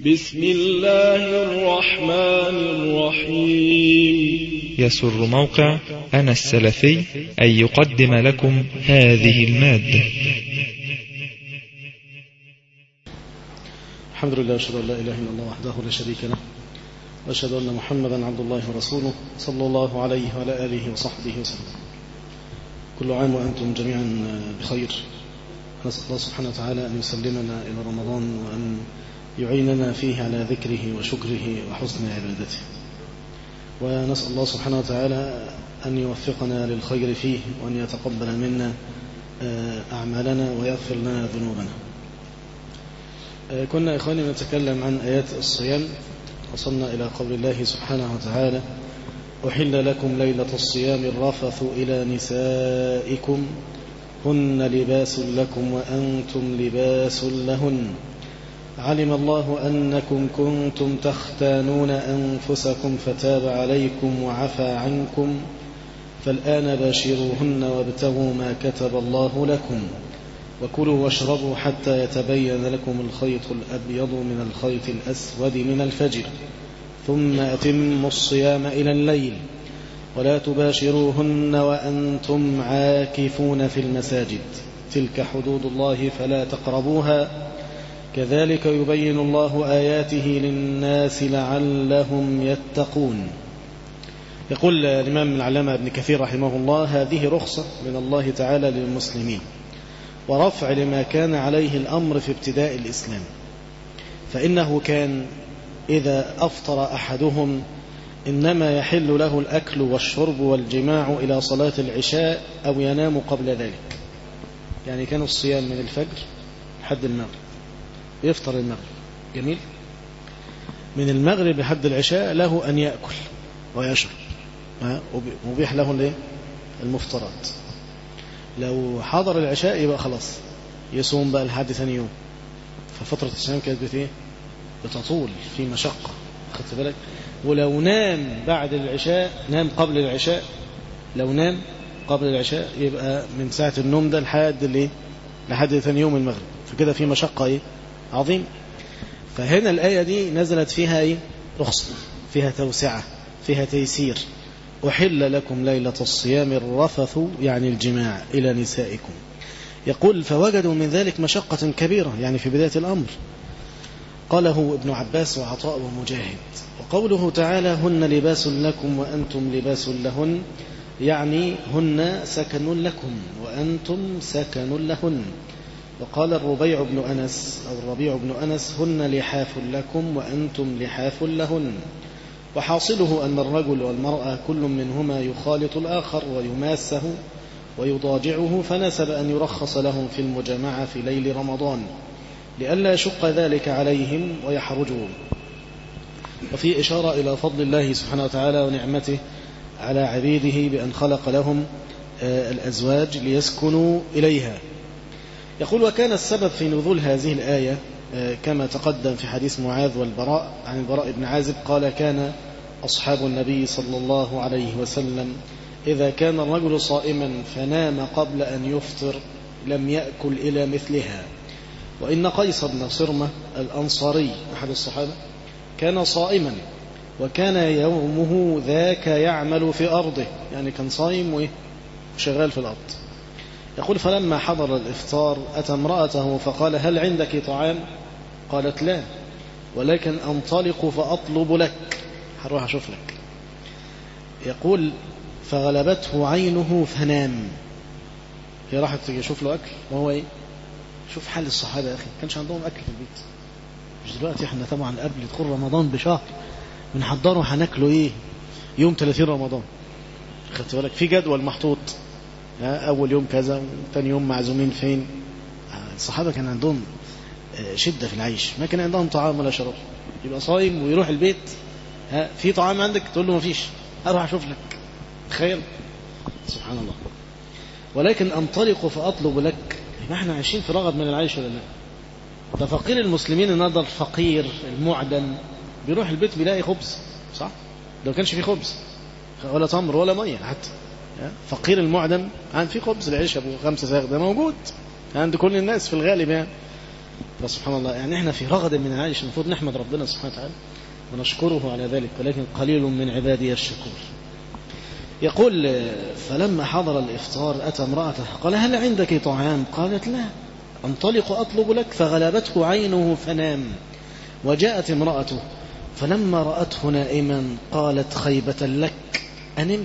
بسم الله الرحمن الرحيم يسر موقع أنا السلفي أن يقدم لكم هذه المادة الحمد لله أشهد أن لا إله إلا الله وحده لا شريك له وأشهد أن محمدا عبد الله ورسوله صلى الله عليه وعلى آله وصحبه وسلم كل عام وأنتم جميعا بخير نسأل الله سبحانه وتعالى أن يسلمنا إلى رمضان وأن يعيننا فيه على ذكره وشكره وحسن عبادته ونسأل الله سبحانه وتعالى أن يوفقنا للخير فيه وأن يتقبل منا أعمالنا ويغفر لنا ذنوبنا كنا إخواني نتكلم عن آيات الصيام وصلنا إلى قول الله سبحانه وتعالى أحل لكم ليلة الصيام الرفث إلى نسائكم هن لباس لكم وأنتم لباس لهن علم الله أنكم كنتم تختانون أنفسكم فتاب عليكم وعفى عنكم فالآن باشروهن وابتغوا ما كتب الله لكم وكلوا واشربوا حتى يتبين لكم الخيط الأبيض من الخيط الأسود من الفجر ثم أتموا الصيام إلى الليل ولا تباشروهن وأنتم عاكفون في المساجد تلك حدود الله فلا تقربوها كذلك يبين الله آياته للناس لعلهم يتقون يقول الإمام العلامة ابن كثير رحمه الله هذه رخصة من الله تعالى للمسلمين ورفع لما كان عليه الأمر في ابتداء الإسلام فإنه كان إذا أفطر أحدهم إنما يحل له الأكل والشرب والجماع إلى صلاة العشاء أو ينام قبل ذلك يعني كان الصيام من الفجر حد المغرب يفطر المغرب جميل من المغرب لحد العشاء له أن يأكل ويشرب مبيح له الايه المفطرات لو حضر العشاء يبقى خلاص يصوم بقى لحد ثاني يوم ففترة الصيام كانت بت ايه بتطول في مشقة خدت بالك ولو نام بعد العشاء نام قبل العشاء لو نام قبل العشاء يبقى من ساعة النوم ده لحد الايه لحد ثاني يوم المغرب فكده في مشقة ايه عظيم فهنا الآية دي نزلت فيها ايه رخصة فيها توسعة فيها تيسير أحل لكم ليلة الصيام الرفث يعني الجماع إلى نسائكم يقول فوجدوا من ذلك مشقة كبيرة يعني في بداية الأمر قاله ابن عباس وعطاء ومجاهد وقوله تعالى هن لباس لكم وأنتم لباس لهن يعني هن سكن لكم وأنتم سكن لهن وقال الربيع بن أنس أو الربيع بن أنس هن لحاف لكم وأنتم لحاف لهن وحاصله أن الرجل والمرأة كل منهما يخالط الآخر ويماسه ويضاجعه فناسب أن يرخص لهم في المجامعة في ليل رمضان لئلا يشق ذلك عليهم ويحرجهم وفي إشارة إلى فضل الله سبحانه وتعالى ونعمته على عبيده بأن خلق لهم الأزواج ليسكنوا إليها يقول وكان السبب في نزول هذه الآية كما تقدم في حديث معاذ والبراء عن البراء بن عازب قال كان أصحاب النبي صلى الله عليه وسلم إذا كان الرجل صائما فنام قبل أن يفطر لم يأكل إلى مثلها وإن قيس بن صرمة الأنصاري أحد الصحابة كان صائما وكان يومه ذاك يعمل في أرضه يعني كان صايم وشغال في الأرض يقول فلما حضر الإفطار أتى امرأته فقال هل عندك طعام قالت لا ولكن أنطلق فأطلب لك هروح أشوف لك يقول فغلبته عينه فنام هي راحت تشوف له أكل وهو إيه شوف حال الصحابة يا أخي كانش عندهم أكل في البيت مش دلوقتي احنا طبعا قبل دخول رمضان بشهر بنحضره هناكله ايه يوم 30 رمضان خدت بالك في جدول محطوط أول يوم كذا وثاني يوم معزومين فين الصحابة كان عندهم شدة في العيش ما كان عندهم طعام ولا شراب يبقى صايم ويروح البيت ها في طعام عندك تقول له ما فيش أروح أشوف لك تخيل سبحان الله ولكن أنطلق فأطلب لك يبقى احنا عايشين في رغد من العيش ولا لا ده فقير المسلمين النهارده الفقير المعدم بيروح البيت بيلاقي خبز صح لو كانش فيه خبز ولا تمر ولا ميه حتى فقير المعدم عن في خبز العيش ابو خمسة ساغ ده موجود عند كل الناس في الغالب يعني فسبحان الله يعني احنا في رغد من العيش المفروض نحمد ربنا سبحانه وتعالى ونشكره على ذلك ولكن قليل من عبادي الشكور يقول فلما حضر الإفطار أتى امرأته قال هل عندك طعام قالت لا انطلق أطلب لك فغلبته عينه فنام وجاءت امرأته فلما رأته نائما قالت خيبة لك أنمت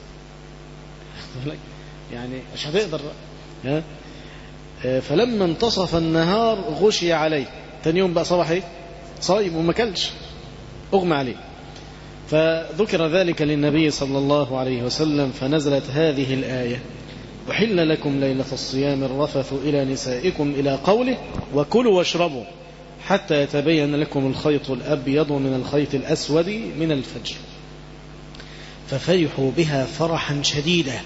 يعني مش هتقدر ها فلما انتصف النهار غشي عليه تاني يوم بقى صباح ايه صايم وما كلش اغمى عليه فذكر ذلك للنبي صلى الله عليه وسلم فنزلت هذه الآية أحل لكم ليلة الصيام الرفث إلى نسائكم إلى قوله وكلوا واشربوا حتى يتبين لكم الخيط الأبيض من الخيط الأسود من الفجر ففرحوا بها فرحا شديدا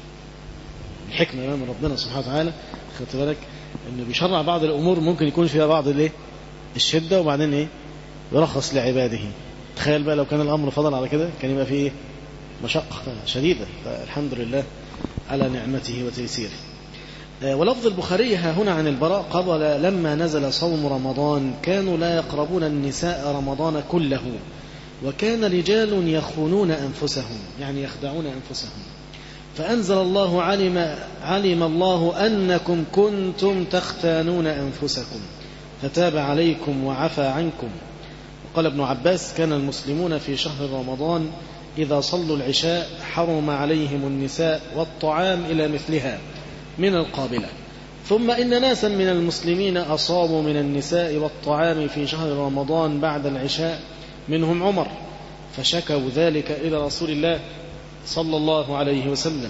الحكمة من ربنا سبحانه وتعالى خدت بالك انه بيشرع بعض الامور ممكن يكون فيها بعض الايه الشده وبعدين ايه يرخص لعباده تخيل بقى لو كان الامر فضل على كده كان يبقى فيه مشقه شديده فالحمد لله على نعمته وتيسيره ولفظ البخاري ها هنا عن البراء قبل لما نزل صوم رمضان كانوا لا يقربون النساء رمضان كله وكان رجال يخونون أنفسهم يعني يخدعون أنفسهم فأنزل الله علم, علم الله أنكم كنتم تختانون أنفسكم فتاب عليكم وعفى عنكم وقال ابن عباس كان المسلمون في شهر رمضان إذا صلوا العشاء حرم عليهم النساء والطعام إلى مثلها من القابلة ثم إن ناسا من المسلمين أصابوا من النساء والطعام في شهر رمضان بعد العشاء منهم عمر فشكوا ذلك إلى رسول الله صلى الله عليه وسلم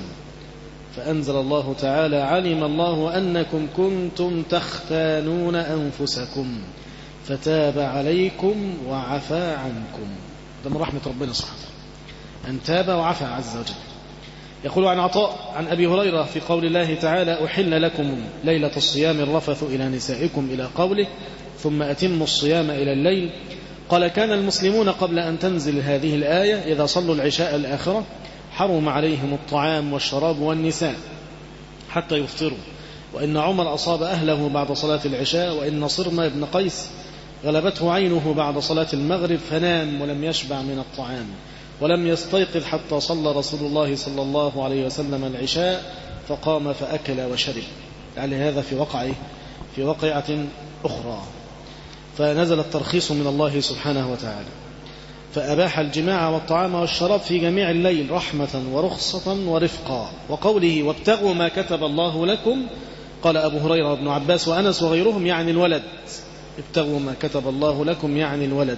فأنزل الله تعالى علم الله أنكم كنتم تختانون أنفسكم فتاب عليكم وعفى عنكم ده من رحمة ربنا سبحانه أن تاب وعفى عز وجل يقول عن عطاء عن أبي هريرة في قول الله تعالى أحل لكم ليلة الصيام الرفث إلى نسائكم إلى قوله ثم أتموا الصيام إلى الليل قال كان المسلمون قبل أن تنزل هذه الآية إذا صلوا العشاء الآخرة حرم عليهم الطعام والشراب والنساء حتى يفطروا وإن عمر أصاب أهله بعد صلاة العشاء وإن صرمة بن قيس غلبته عينه بعد صلاة المغرب فنام ولم يشبع من الطعام ولم يستيقظ حتى صلى رسول الله صلى الله عليه وسلم العشاء فقام فأكل وشرب يعني هذا في وقع في وقعة أخرى فنزل الترخيص من الله سبحانه وتعالى فأباح الجماع والطعام والشراب في جميع الليل رحمة ورخصة ورفقا وقوله وابتغوا ما كتب الله لكم قال أبو هريرة وابن عباس وأنس وغيرهم يعني الولد ابتغوا ما كتب الله لكم يعني الولد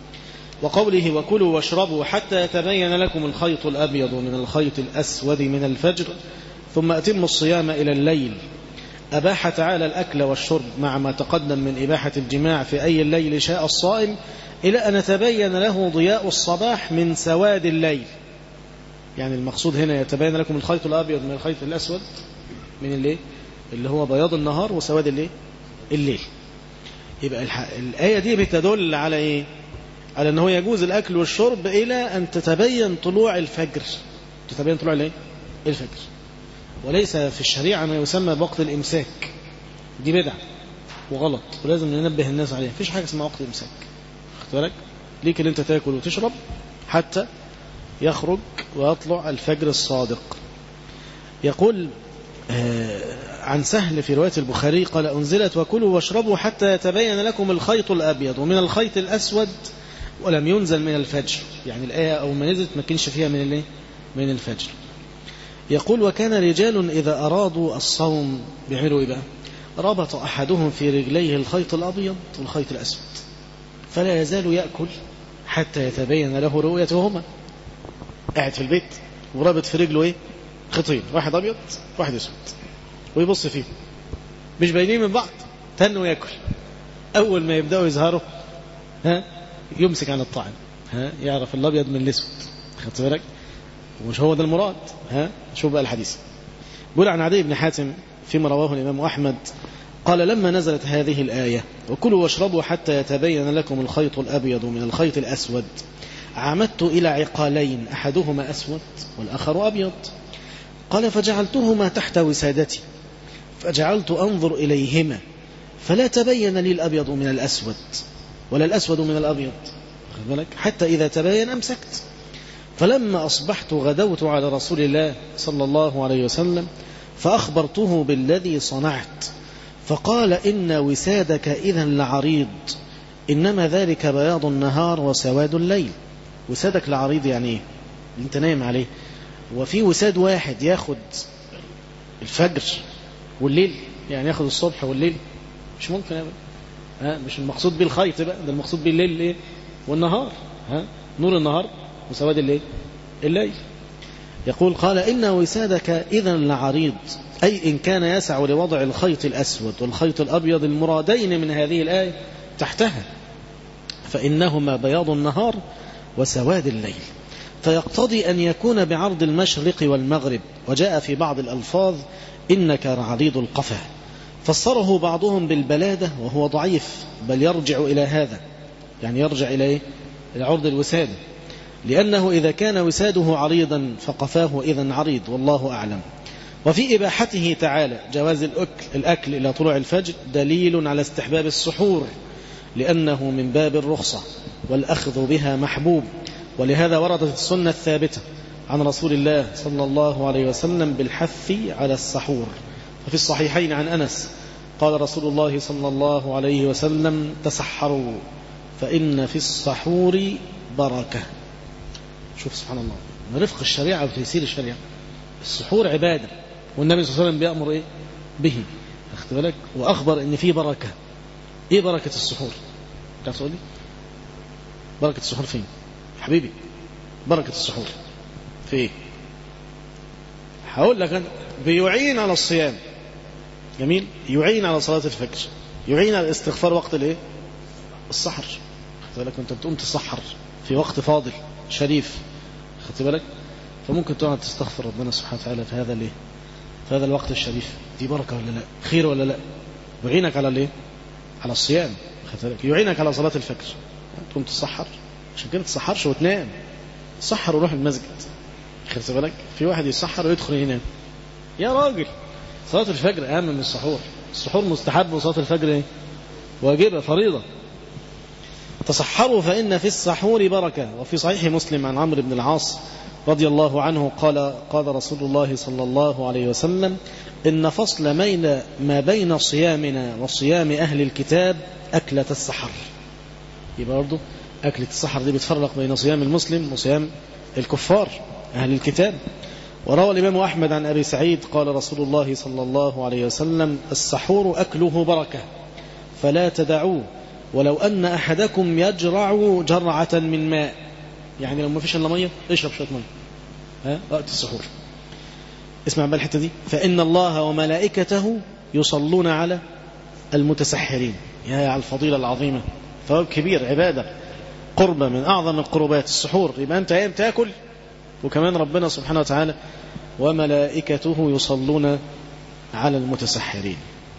وقوله وكلوا واشربوا حتى يتبين لكم الخيط الأبيض من الخيط الأسود من الفجر ثم أتموا الصيام إلى الليل أباح تعالى الأكل والشرب مع ما تقدم من إباحة الجماع في أي الليل شاء الصائم إلى أن يتبين له ضياء الصباح من سواد الليل يعني المقصود هنا يتبين لكم الخيط الأبيض من الخيط الأسود من الليل اللي هو بياض النهار وسواد الليل الليل يبقى الآية دي بتدل على إيه على أنه يجوز الأكل والشرب إلى أن تتبين طلوع الفجر تتبين طلوع الايه الفجر وليس في الشريعة ما يسمى بوقت الإمساك دي بدعة وغلط ولازم ننبه الناس عليها مفيش حاجة اسمها وقت الإمساك خدت بالك ليك اللي انت تاكل وتشرب حتى يخرج ويطلع الفجر الصادق يقول عن سهل في رواية البخاري قال أنزلت وكلوا واشربوا حتى يتبين لكم الخيط الأبيض ومن الخيط الأسود ولم ينزل من الفجر يعني الآية أو ما نزلت ما كانش فيها من الايه من الفجر يقول وكان رجال إذا أرادوا الصوم بيعملوا إيه بقى ربط أحدهم في رجليه الخيط الأبيض والخيط الأسود فلا يزال يأكل حتى يتبين له رؤيتهما قاعد في البيت ورابط في رجله ايه خيطين واحد أبيض واحد أسود ويبص فيه مش باينين من بعض تنوا ياكل أول ما يبدأوا يظهروا ها يمسك عن الطعام ها يعرف الأبيض من الأسود خدت بالك ومش هو ده المراد ها شوف بقى الحديث بيقول عن عدي بن حاتم فيما رواه الإمام أحمد قال لما نزلت هذه الآية وكلوا واشربوا حتى يتبين لكم الخيط الأبيض من الخيط الأسود عمدت إلى عقالين أحدهما أسود والآخر أبيض قال فجعلتهما تحت وسادتي فجعلت أنظر إليهما فلا تبين لي الأبيض من الأسود ولا الأسود من الأبيض بالك حتى إذا تبين أمسكت فلما أصبحت غدوت على رسول الله صلى الله عليه وسلم فأخبرته بالذي صنعت فقال إن وسادك إذا لعريض إنما ذلك بياض النهار وسواد الليل وسادك لعريض يعني إيه انت نايم عليه وفي وساد واحد ياخد الفجر والليل يعني ياخد الصبح والليل مش ممكن أبدا ها مش المقصود بيه الخيط بقى ده المقصود بيه الليل ايه والنهار ها نور النهار وسواد الليل الليل يقول قال إن وسادك إذا لعريض أي إن كان يسع لوضع الخيط الأسود والخيط الأبيض المرادين من هذه الآية تحتها فإنهما بياض النهار وسواد الليل فيقتضي أن يكون بعرض المشرق والمغرب وجاء في بعض الألفاظ إنك عريض القفا فسره بعضهم بالبلادة وهو ضعيف بل يرجع إلى هذا يعني يرجع إلى إيه؟ إلى عرض الوسادة لأنه إذا كان وساده عريضا فقفاه إذا عريض والله أعلم وفي إباحته تعالى جواز الأكل, الأكل إلى طلوع الفجر دليل على استحباب السحور لأنه من باب الرخصة والأخذ بها محبوب ولهذا وردت السنة الثابتة عن رسول الله صلى الله عليه وسلم بالحث على السحور وفي الصحيحين عن أنس قال رسول الله صلى الله عليه وسلم تسحروا فإن في السحور بركة شوف سبحان الله من رفق الشريعة وتيسير الشريعة السحور عبادة والنبي صلى الله عليه وسلم بيأمر إيه؟ به أخذ بالك وأخبر إن في بركة إيه بركة السحور تعرف تقول لي بركة السحور فين حبيبي بركة السحور في إيه هقول لك أنا بيعين على الصيام جميل يعين على صلاة الفجر يعين على الاستغفار وقت الايه السحر خدت بالك انت بتقوم تسحر في وقت فاضل شريف خدت بالك فممكن تقعد تستغفر ربنا سبحانه وتعالى في هذا الايه في هذا الوقت الشريف دي بركه ولا لا خير ولا لا يعينك على الايه على الصيام خدت بالك يعينك على صلاه الفجر تقوم تسحر عشان كده تسحرش وتنام سحر وروح المسجد خدت بالك في واحد يسحر ويدخل ينام يا راجل صلاه الفجر اهم من السحور السحور مستحب وصلاه الفجر ايه واجبه فريضه تصحروا فإن في السحور بركة وفي صحيح مسلم عن عمرو بن العاص رضي الله عنه قال قال رسول الله صلى الله عليه وسلم إن فصل مين ما بين صيامنا وصيام أهل الكتاب أكلة السحر يبقى برضه أكلة السحر دي بتفرق بين صيام المسلم وصيام الكفار أهل الكتاب وروى الإمام أحمد عن أبي سعيد قال رسول الله صلى الله عليه وسلم السحور أكله بركة فلا تدعوه ولو أن أحدكم يجرع جرعة من ماء يعني لو ما فيش إلا مية اشرب شوية مية ها وقت السحور اسمع بقى الحتة دي فإن الله وملائكته يصلون على المتسحرين يا على الفضيلة العظيمة ثواب كبير عبادة قربة من أعظم القربات السحور يبقى أنت قايم تاكل وكمان ربنا سبحانه وتعالى وملائكته يصلون على المتسحرين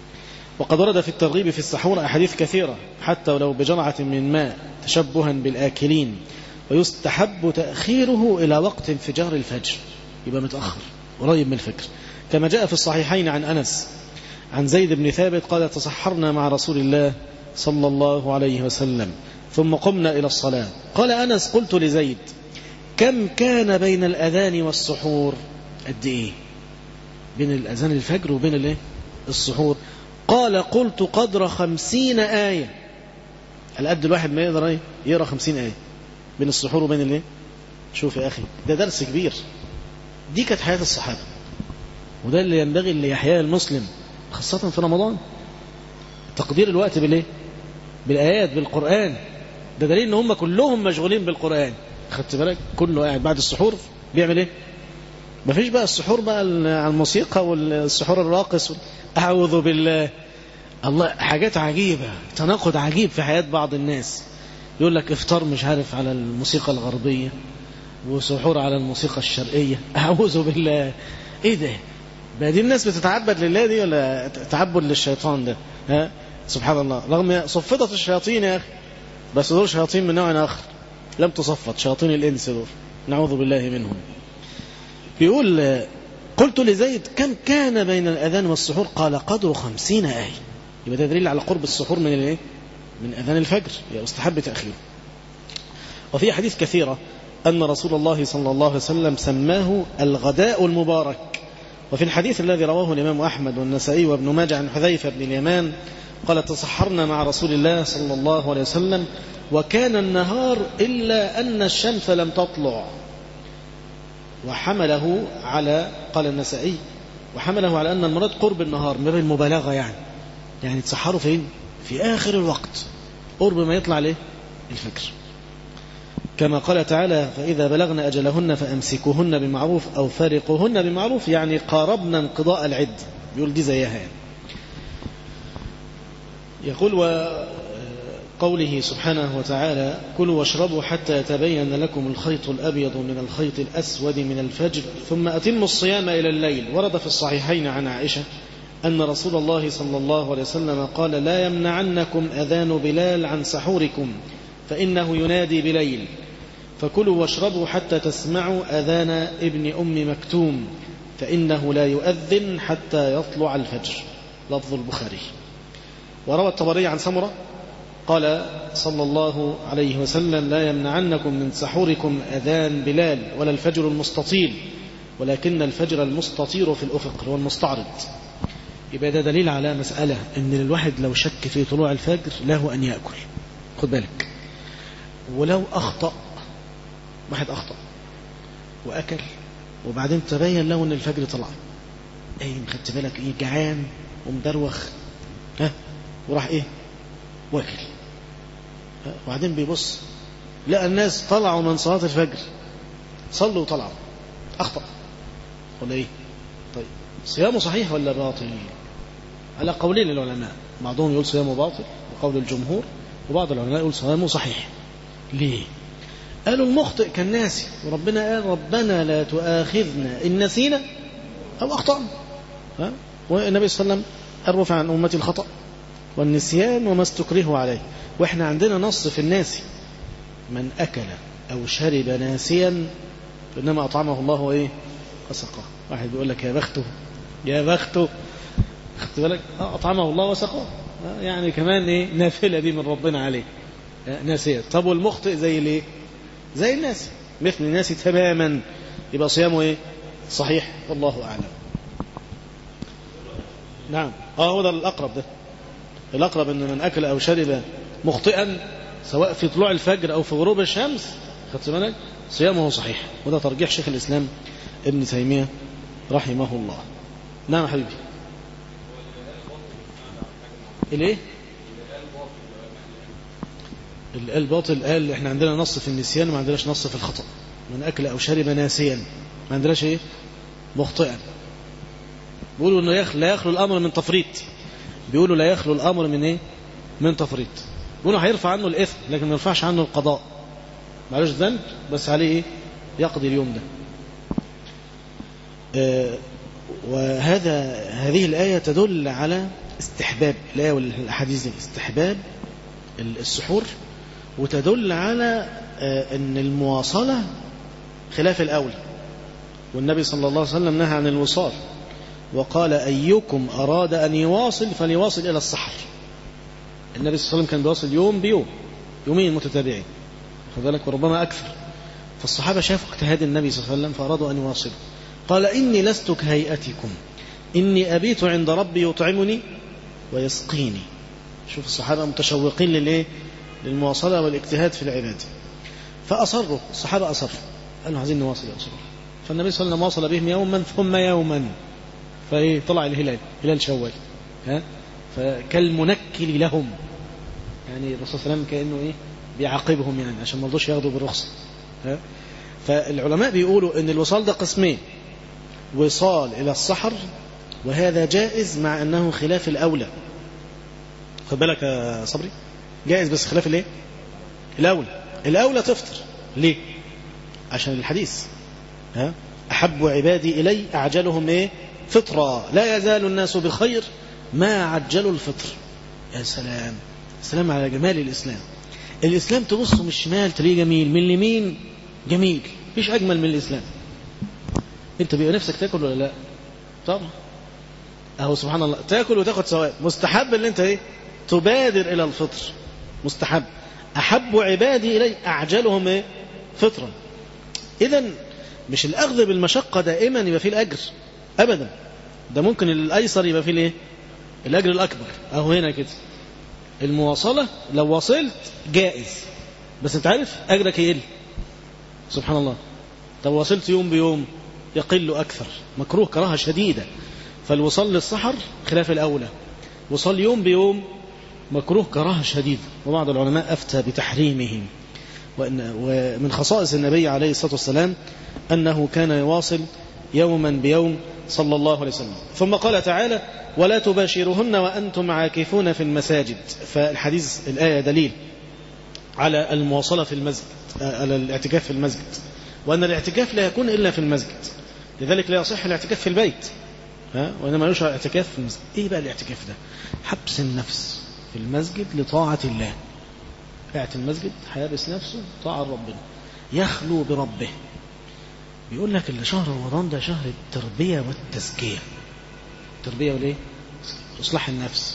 وقد ورد في الترغيب في السحور أحاديث كثيرة حتى ولو بجرعة من ماء تشبها بالآكلين ويستحب تأخيره إلى وقت انفجار الفجر يبقى متأخر قريب من الفجر كما جاء في الصحيحين عن أنس عن زيد بن ثابت قال تصحرنا مع رسول الله صلى الله عليه وسلم ثم قمنا إلى الصلاة قال أنس قلت لزيد كم كان بين الأذان والسحور قد إيه بين الأذان الفجر وبين الإيه السحور قال قلت قدر خمسين آية القد الواحد ما يقدر ايه يقرأ خمسين آية بين السحور وبين الايه شوف يا أخي ده درس كبير دي كانت حياة الصحابة وده اللي ينبغي اللي يحياه المسلم خاصة في رمضان تقدير الوقت بالايه بالآيات بالقرآن ده دليل ان هم كلهم مشغولين بالقرآن خدت بالك كله قاعد بعد السحور بيعمل ايه مفيش بقى السحور بقى على الموسيقى والسحور الراقص أعوذ بالله الله حاجات عجيبة تناقض عجيب في حياة بعض الناس يقول لك افطار مش عارف على الموسيقى الغربية وسحور على الموسيقى الشرقية أعوذ بالله ايه ده بقى دي الناس بتتعبد لله دي ولا تعبد للشيطان ده ها سبحان الله رغم صفدت الشياطين يا أخي بس دول شياطين من نوع آخر لم تصفد شياطين الإنس دول نعوذ بالله منهم بيقول قلت لزيد كم كان بين الأذان والسحور قال قدر خمسين آية يبقى ده دليل على قرب السحور من الايه من اذان الفجر يستحب تاخيره وفي حديث كثيره ان رسول الله صلى الله عليه وسلم سماه الغداء المبارك وفي الحديث الذي رواه الامام احمد والنسائي وابن ماجه عن حذيفه بن اليمان قال تصحرنا مع رسول الله صلى الله عليه وسلم وكان النهار الا ان الشمس لم تطلع وحمله على قال النسائي وحمله على أن المراد قرب النهار من المبالغة يعني يعني تسحروا فين في آخر الوقت قرب ما يطلع له الفجر كما قال تعالى فإذا بلغن أجلهن فأمسكوهن بمعروف أو فارقوهن بمعروف يعني قاربنا انقضاء العد يقول دي زيها يعني يقول وقوله سبحانه وتعالى كلوا واشربوا حتى يتبين لكم الخيط الأبيض من الخيط الأسود من الفجر ثم أتموا الصيام إلى الليل ورد في الصحيحين عن عائشة أن رسول الله صلى الله عليه وسلم قال لا يمنعنكم أذان بلال عن سحوركم فإنه ينادي بليل فكلوا واشربوا حتى تسمعوا أذان ابن أم مكتوم فإنه لا يؤذن حتى يطلع الفجر لفظ البخاري وروى الطبري عن سمرة قال صلى الله عليه وسلم لا يمنعنكم من سحوركم أذان بلال ولا الفجر المستطيل ولكن الفجر المستطير في الأفق هو المستعرض يبقى ده دليل على مسألة أن الواحد لو شك في طلوع الفجر له أن يأكل خد بالك ولو أخطأ واحد أخطأ وأكل وبعدين تبين له أن الفجر طلع أي خدت بالك إيه جعان ومدروخ ها وراح إيه واكل وبعدين بيبص لقى الناس طلعوا من صلاة الفجر صلوا وطلعوا أخطأ ولا إيه طيب صيامه صحيح ولا باطل على قولين للعلماء بعضهم يقول صيامه باطل وقول الجمهور وبعض العلماء يقول صيامه صحيح ليه قالوا المخطئ كالناسي وربنا قال ربنا لا تؤاخذنا إن نسينا أو أخطأنا ها؟ والنبي صلى الله عليه وسلم أرفع عن أمتي الخطأ والنسيان وما استكرهوا عليه واحنا عندنا نص في الناس من أكل أو شرب ناسيا فإنما أطعمه الله إيه وسقاه واحد بيقول لك يا بخته يا بخته خدت بالك أطعمه الله وسقاه يعني كمان إيه نافلة دي من ربنا عليه ناسيا طب والمخطئ زي الايه زي الناس مثل الناس تماما يبقى صيامه ايه صحيح والله اعلم نعم اه هو ده الاقرب ده الأقرب أن من أكل أو شرب مخطئا سواء في طلوع الفجر أو في غروب الشمس خدت بالك صيامه صحيح وده ترجيح شيخ الإسلام ابن تيمية رحمه الله نعم حبيبي الايه الباطل قال احنا عندنا نص في النسيان وما عندناش نص في الخطأ من أكل أو شرب ناسيا ما عندناش ايه مخطئا بيقولوا انه لا يخلو الأمر من تفريط بيقولوا لا يخلو الأمر من إيه من تفريط بيقولوا هيرفع عنه الإثم لكن ما يرفعش عنه القضاء معلوش ذنب بس عليه إيه يقضي اليوم ده آه وهذا هذه الآية تدل على استحباب الآية والأحاديث دي استحباب السحور وتدل على آه أن المواصلة خلاف الأولى والنبي صلى الله عليه وسلم نهى عن الوصال وقال أيكم أراد أن يواصل فليواصل إلى السحر النبي صلى الله عليه وسلم كان بيواصل يوم بيوم يومين متتابعين خد بالك وربما أكثر فالصحابة شافوا اجتهاد النبي صلى الله عليه وسلم فأرادوا أن يواصلوا قال إني لست كهيئتكم إني أبيت عند ربي يطعمني ويسقيني شوف الصحابة متشوقين للإيه للمواصلة والاجتهاد في العبادة فأصروا الصحابة أصروا قالوا عايزين نواصل يا رسول الله فالنبي صلى الله عليه وسلم واصل بهم يوما ثم يوما فايه طلع الهلال هلال شوال ها فكالمنكل لهم يعني الرسول صلى الله عليه وسلم كانه ايه بيعاقبهم يعني عشان ما رضوش ياخدوا بالرخصه ها فالعلماء بيقولوا ان الوصال ده قسمين وصال الى السحر وهذا جائز مع انه خلاف الاولى خد بالك يا صبري جائز بس خلاف الايه الاولى الاولى تفطر ليه عشان الحديث ها احب عبادي الي اعجلهم ايه فطرة لا يزال الناس بخير ما عجلوا الفطر يا سلام سلام على جمال الإسلام الإسلام تبص من الشمال تلاقيه جميل من اليمين جميل مفيش أجمل من الإسلام أنت بيبقى نفسك تاكل ولا لا طبعا اهو سبحان الله تاكل وتاخد ثواب مستحب اللي انت ايه تبادر الى الفطر مستحب احب عبادي الي اعجلهم ايه فطرا اذا مش الاخذ بالمشقه دائما يبقى فيه الاجر ابدا ده ممكن الايسر يبقى فيه الايه الاجر الاكبر اهو هنا كده المواصله لو وصلت جائز بس انت عارف اجرك يقل سبحان الله طب وصلت يوم بيوم يقل اكثر مكروه كراهه شديده فالوصال للسحر خلاف الاولى وصل يوم بيوم مكروه كراهه شديده وبعض العلماء افتى بتحريمه وإن ومن خصائص النبي عليه الصلاه والسلام انه كان يواصل يوما بيوم صلى الله عليه وسلم ثم قال تعالى ولا تباشرهن وأنتم عاكفون في المساجد فالحديث الآية دليل على المواصلة في المسجد على الاعتكاف في المسجد وأن الاعتكاف لا يكون إلا في المسجد لذلك لا يصح الاعتكاف في البيت ها وإنما يشرع الاعتكاف في المسجد إيه بقى الاعتكاف ده حبس النفس في المسجد لطاعة الله قاعد في المسجد هيبس نفسه طاعة ربنا يخلو بربه بيقول لك اللي شهر رمضان ده شهر التربية والتزكية التربية وليه إصلاح النفس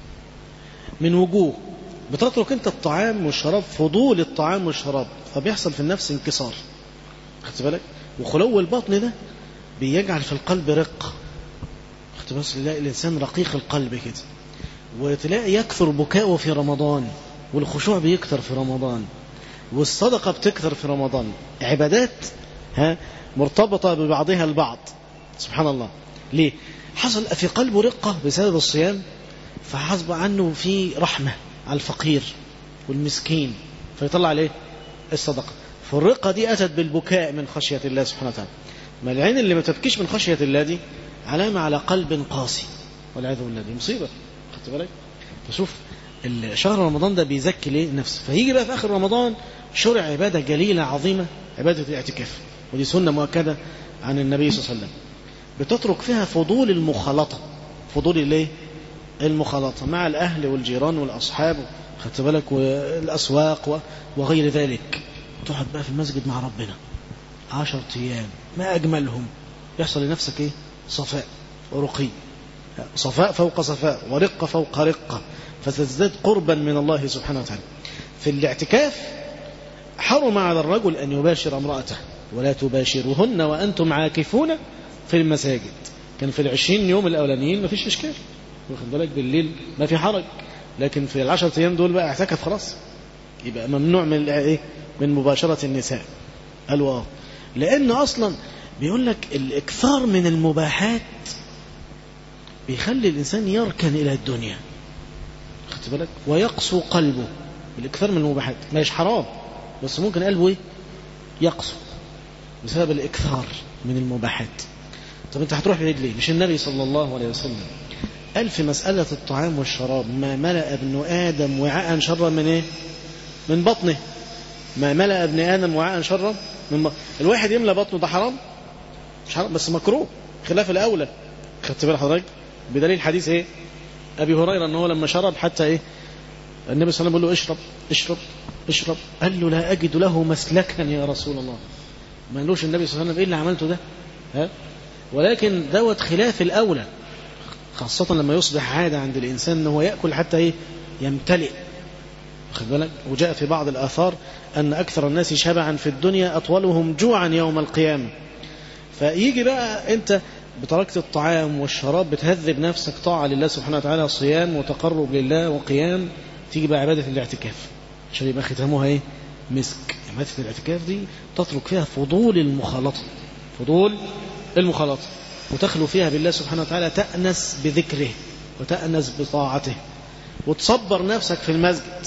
من وجوه بتترك انت الطعام والشراب فضول الطعام والشراب فبيحصل في النفس انكسار خدت بالك وخلو البطن ده بيجعل في القلب رق خدت بالك تلاقي الانسان رقيق القلب كده وتلاقي يكثر بكاؤه في رمضان والخشوع بيكثر في رمضان والصدقة بتكثر في رمضان عبادات ها مرتبطة ببعضها البعض سبحان الله ليه حصل في قلبه رقة بسبب الصيام فحسب عنه في رحمة على الفقير والمسكين فيطلع عليه الصدقة فالرقة دي أتت بالبكاء من خشية الله سبحانه وتعالى ما العين اللي ما تبكيش من خشية الله دي علامة على قلب قاسي والعياذ بالله دي مصيبة خدت بالك فشوف شهر رمضان ده بيزكي ليه نفسه فيجي بقى في آخر رمضان شرع عبادة جليلة عظيمة عبادة الاعتكاف ودي سنة مؤكدة عن النبي صلى الله عليه وسلم بتترك فيها فضول المخالطة فضول الايه المخالطة مع الأهل والجيران والأصحاب خدت بالك والأسواق وغير ذلك تقعد بقى في المسجد مع ربنا عشر أيام ما أجملهم يحصل لنفسك إيه صفاء ورقي صفاء فوق صفاء ورقة فوق رقة فتزداد قربا من الله سبحانه وتعالى في الاعتكاف حرم على الرجل أن يباشر امرأته ولا تباشرهن وأنتم عاكفون في المساجد كان في العشرين يوم الأولانيين ما فيش إشكال واخد بالك بالليل ما في حرج لكن في العشرة أيام دول بقى اعتكف خلاص يبقى ممنوع من إيه من مباشرة النساء قالوا اه لأن أصلا بيقول لك الإكثار من المباحات بيخلي الإنسان يركن إلى الدنيا خدت بالك ويقسو قلبه الإكثار من المباحات مش حرام بس ممكن قلبه إيه يقسو بسبب الإكثار من المباحات طب أنت هتروح بعيد ليه مش النبي صلى الله عليه وسلم قال في مسألة الطعام والشراب ما ملأ ابن آدم وعاء شرا من إيه من بطنه ما ملأ ابن آدم وعاء شرا من بطنه الواحد يملأ بطنه ده حرام مش حرام بس مكروه خلاف الأولى خدت بال حضرتك بدليل حديث إيه أبي هريرة أنه لما شرب حتى إيه النبي صلى الله عليه وسلم بيقول له اشرب اشرب اشرب قال له لا أجد له مسلكا يا رسول الله ما قالوش النبي صلى الله عليه وسلم إيه اللي عملته ده ها ولكن دوت خلاف الأولى خاصة لما يصبح عادة عند الإنسان أنه يأكل حتى إيه يمتلئ خد بالك وجاء في بعض الآثار أن أكثر الناس شبعا في الدنيا أطولهم جوعا يوم القيامة فيجي بقى أنت بتركت الطعام والشراب بتهذب نفسك طاعة لله سبحانه وتعالى صيام وتقرب لله وقيام تيجي بقى عبادة الاعتكاف عشان يبقى ختامها ايه مسك عبادة الاعتكاف دي تترك فيها فضول المخالطة فضول المخالطة وتخلو فيها بالله سبحانه وتعالى تأنس بذكره وتأنس بطاعته وتصبر نفسك في المسجد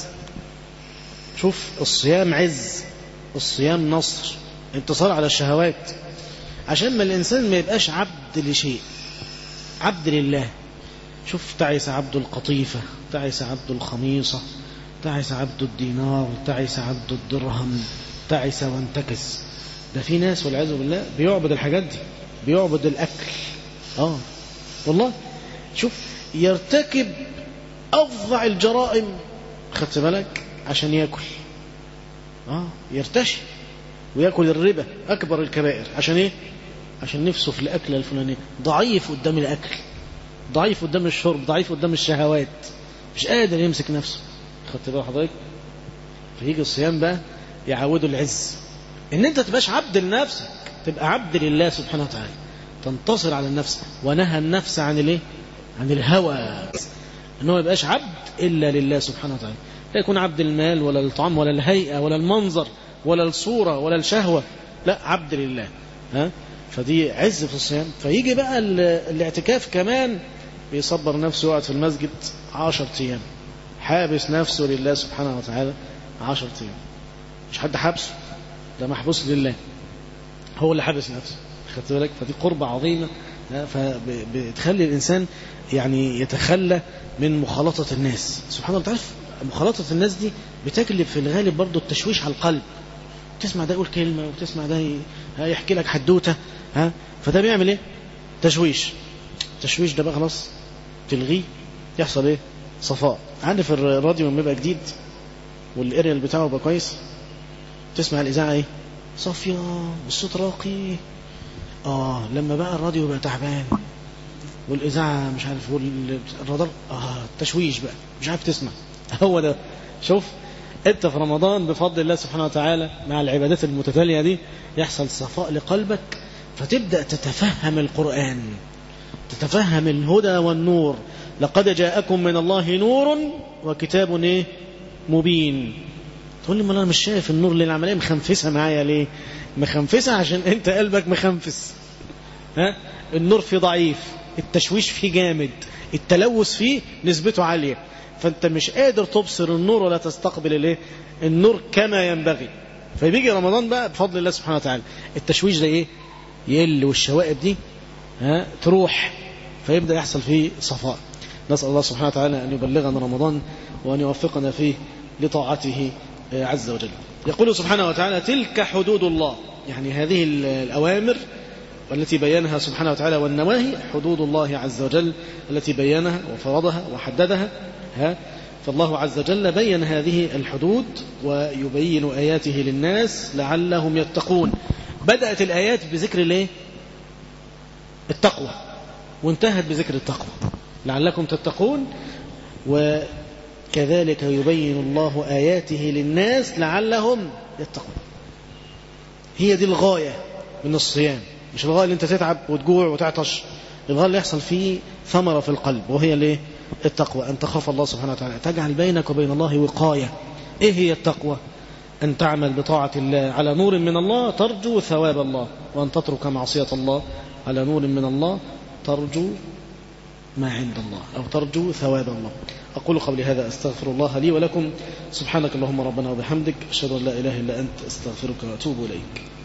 شوف الصيام عز الصيام نصر انتصار على الشهوات عشان ما الإنسان ما يبقاش عبد لشيء عبد لله شوف تعس عبد القطيفة تعس عبد الخميصة تعس عبد الدينار تعس عبد الدرهم تعس وانتكس ده في ناس والعياذ بالله بيعبد الحاجات دي بيعبد الأكل آه والله شوف يرتكب أفظع الجرائم خدت بالك عشان ياكل آه يرتشي وياكل الربا أكبر الكبائر عشان إيه عشان نفسه في الأكل الفلاني ضعيف قدام الأكل ضعيف قدام الشرب ضعيف قدام الشهوات مش قادر يمسك نفسه خدت بال حضرتك فيجي الصيام بقى يعوده العز ان انت تبقاش عبد لنفسك تبقى عبد لله سبحانه وتعالى تنتصر على النفس ونهى النفس عن الايه عن الهوى ان هو ما يبقاش عبد الا لله سبحانه وتعالى لا يكون عبد المال ولا الطعام ولا الهيئه ولا المنظر ولا الصوره ولا الشهوه لا عبد لله ها فدي عز في الصيام فيجي بقى الاعتكاف كمان بيصبر نفسه يقعد في المسجد عشر أيام حابس نفسه لله سبحانه وتعالى عشر أيام مش حد حابسه ده محبوس لله هو اللي حابس نفسه خدت بالك فدي قربة عظيمة فبتخلي الإنسان يعني يتخلى من مخالطة الناس سبحان الله تعرف مخالطة الناس دي بتجلب في الغالب برضو التشويش على القلب تسمع ده يقول كلمة وتسمع ده يحكي لك حدوتة ها فده بيعمل ايه تشويش التشويش ده بقى خلاص تلغيه يحصل ايه صفاء عارف الراديو لما يبقى جديد والاريال بتاعه يبقى كويس تسمع الاذاعه ايه صافيه والصوت راقي اه لما بقى الراديو بقى تعبان والاذاعه مش عارف والرادار اه تشويش بقى مش عارف تسمع هو ده شوف انت في رمضان بفضل الله سبحانه وتعالى مع العبادات المتتاليه دي يحصل صفاء لقلبك فتبدا تتفهم القران تتفهم الهدى والنور لقد جاءكم من الله نور وكتاب ايه مبين تقول لي ما انا مش شايف النور ليه العمليه مخنفسه معايا ليه مخنفسه عشان انت قلبك مخنفس ها النور فيه ضعيف التشويش فيه جامد التلوث فيه نسبته عاليه فانت مش قادر تبصر النور ولا تستقبل الايه النور كما ينبغي فبيجي رمضان بقى بفضل الله سبحانه وتعالى التشويش ده ايه يقل والشوائب دي ها تروح فيبدا يحصل فيه صفاء نسال الله سبحانه وتعالى ان يبلغنا رمضان وان يوفقنا فيه لطاعته عز وجل يقول سبحانه وتعالى تلك حدود الله يعني هذه الأوامر والتي بينها سبحانه وتعالى والنواهي حدود الله عز وجل التي بينها وفرضها وحددها ها فالله عز وجل بين هذه الحدود ويبين آياته للناس لعلهم يتقون بدأت الآيات بذكر الايه التقوى وانتهت بذكر التقوى لعلكم تتقون وكذلك يبين الله آياته للناس لعلهم يتقون هي دي الغاية من الصيام مش الغاية اللي انت تتعب وتجوع وتعطش الغاية اللي يحصل فيه ثمرة في القلب وهي الايه التقوى أن تخاف الله سبحانه وتعالى تجعل بينك وبين الله وقاية إيه هي التقوى أن تعمل بطاعة الله على نور من الله ترجو ثواب الله وأن تترك معصية الله على نور من الله ترجو ما عند الله أو ترجو ثواب الله أقول قبل هذا أستغفر الله لي ولكم سبحانك اللهم ربنا وبحمدك أشهد أن لا إله إلا أنت أستغفرك وأتوب إليك